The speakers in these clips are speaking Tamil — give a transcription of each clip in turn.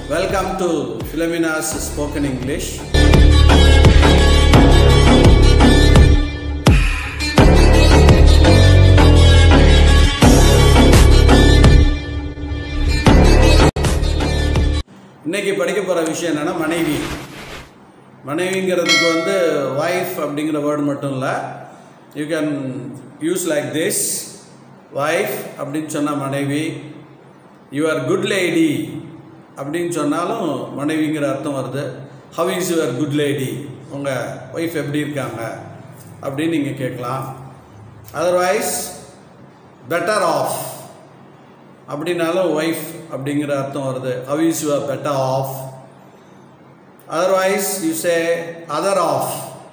Welcome to Philomena's Spoken English. இன்னைக்கு படிக்க போகிற விஷயம் என்னென்னா மனைவி மனைவிங்கிறதுக்கு வந்து ஒய்ஃப் அப்படிங்கிற வேர்டு மட்டும் இல்லை you can use like this wife அப்படின்னு சொன்னால் மனைவி யுவர் குட் லேடி அப்படின்னு சொன்னாலும் மனைவிங்கிற அர்த்தம் வருது how is your good lady உங்கள் ஒய்ஃப் எப்படி இருக்காங்க அப்படின்னு நீங்கள் கேட்கலாம் அதர்வைஸ் பெட்டர் ஆஃப் அப்படின்னாலும் ஒய்ஃப் அப்படிங்கிற அர்த்தம் வருது how is your better half otherwise you say other half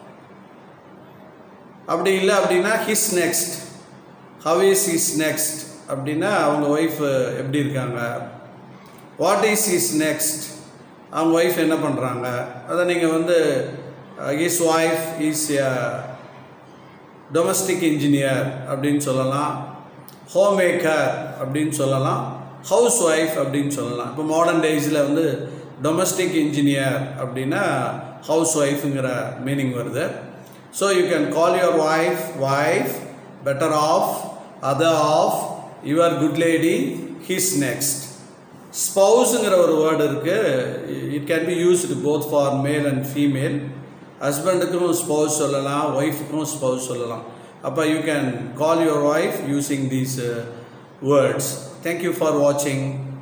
அப்படி இல்லை அப்படின்னா his next how is his next அப்படின்னா அவங்க ஒய்ஃப் எப்படி இருக்காங்க வாட் இஸ் ஹிஸ் நெக்ஸ்ட் அவங்க ஒய்ஃப் என்ன பண்ணுறாங்க அதை நீங்கள் வந்து his wife is domestic engineer அப்படின்னு சொல்லலாம் ஹோம் மேக்கர் அப்படின்னு சொல்லலாம் ஹவுஸ் ஒய்ஃப் அப்படின்னு சொல்லலாம் இப்போ மாடர்ன் டேஸில் வந்து டொமஸ்டிக் இன்ஜினியர் அப்படின்னா ஹவுஸ் ஒய்ஃபுங்கிற மீனிங் வருது so you can call your wife wife better half other half your good lady his next ஸ்பவுஸுங்கிற ஒரு வேர்டு இருக்குது it can be used both for male and female ஹஸ்பண்டுக்கும் ஸ்பவுஸ் சொல்லலாம் ஒய்ஃபுக்கும் ஸ்பவுஸ் சொல்லலாம் அப்போ you can call your wife using these words thank you for வாட்சிங்